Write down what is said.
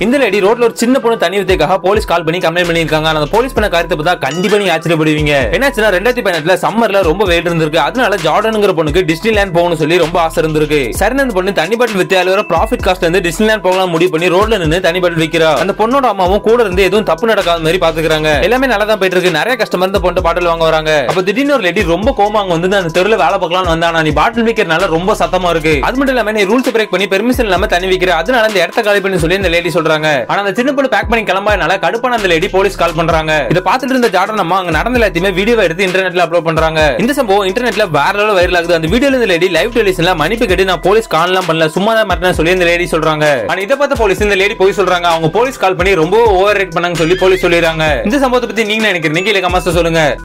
இந்த லேடி ரோட்ல ஒரு சின்ன பொண்ணு தண்ணி ஊத்திக்காக போலீஸ் கால் பண்ணி கம்ப்ளைண்ட் பண்ணிருக்காங்க ஆனா, அந்த போலீஸ் பண்ண காரியத்தை பார்த்தா கண்டிப்பா நீங்க ஆச்சரியப்படுவீங்க என்னாச்சுன்னா ரெண்டாயிரத்தி பதினெட்டுல சம்மர்ல ரொம்ப வெயில் இருந்திருக்கு அதனால ஜார்டனுங்கிற பொண்ணுக்கு டிஸ்னிலேண்ட் போகணும்னு சொல்லி ரொம்ப ஆசை இருந்திருக்கு சரி அந்த பொண்ணு தண்ணி பாட்டில் வித்து வர ப்ராஃபிட் காஸ்ட் வந்து டிஸ்னிலேண்ட் போகலாம் முடிவு பண்ணி ரோட்ல நின்னு தண்ணி பாட்டில் விக்கிறா அந்த பொண்ணோட அம்மாவும் கூட இருந்து எதுவும் தப்பு நடக்காத மாதிரி பாத்துக்கிறாங்க எல்லாமே நல்லா தான் போயிட்டு இருக்கு நிறைய கஸ்டமர் இந்த பொண்ணு பாட்டில் வாங்க வராங்க அப்ப திடீர்னு ஒரு லேடி ரொம்ப கோமா அங்க வந்து அந்த தெருல வேலை பார்க்கலாம்னு வந்தா ஆனா நீ பாட்டில் விக்கிறனால ரொம்ப சத்தமா இருக்கு அது மட்டும் இல்லாம நீ ரூல்ஸ் பிரேக் பண்ணி பெர்மிஷன் இல்லாம தண்ணி விக்கிற அதனால இந்த இடத்த காலி பண்ணி சொல்லி இந்த லேடி சொல்றாங்க ஆனா அந்த சின்ன பொண்ணு பேக் பண்ணி கிளம்பாதனால கடுப்பான அந்த லேடி போலீஸ் கால் பண்றாங்க இதை பார்த்துட்டு இருந்த ஜார்டன் அம்மா அங்க நடந்த எல்லாத்தையுமே வீடியோ எடுத்து இன்டர்நெட்ல அப்லோட் பண்றாங்க இந்த சம்பவம் இன்டர்நெட்ல வேற லெவல் வைரல் ஆகுது அந்த வீடியோல இந்த லேடி லைவ் டெலிவிஷன்ல மன்னிப்பு கேட்டு நான் போலீஸ் கால்லாம் பண்ணல சும்மா தான் மாட்டேன்னு சொல்லி இந்த லேடி சொல்றாங்க ஆனா இதை பார்த்த போலீஸ் இந்த லேடி போய் சொல்றாங்க அவங்க போலீஸ் கால் பண்ணி ரொம்ப ஓவர் ரேட் பண்ணாங்க சொல்லி போலீஸ் சொல்லிடுறாங்க இந்த சம்பவத்தை பத்தி நீங்க என்ன நினைக்கிறீங்க கீழே கமெண்ட்ஸ் சொல்லுங்க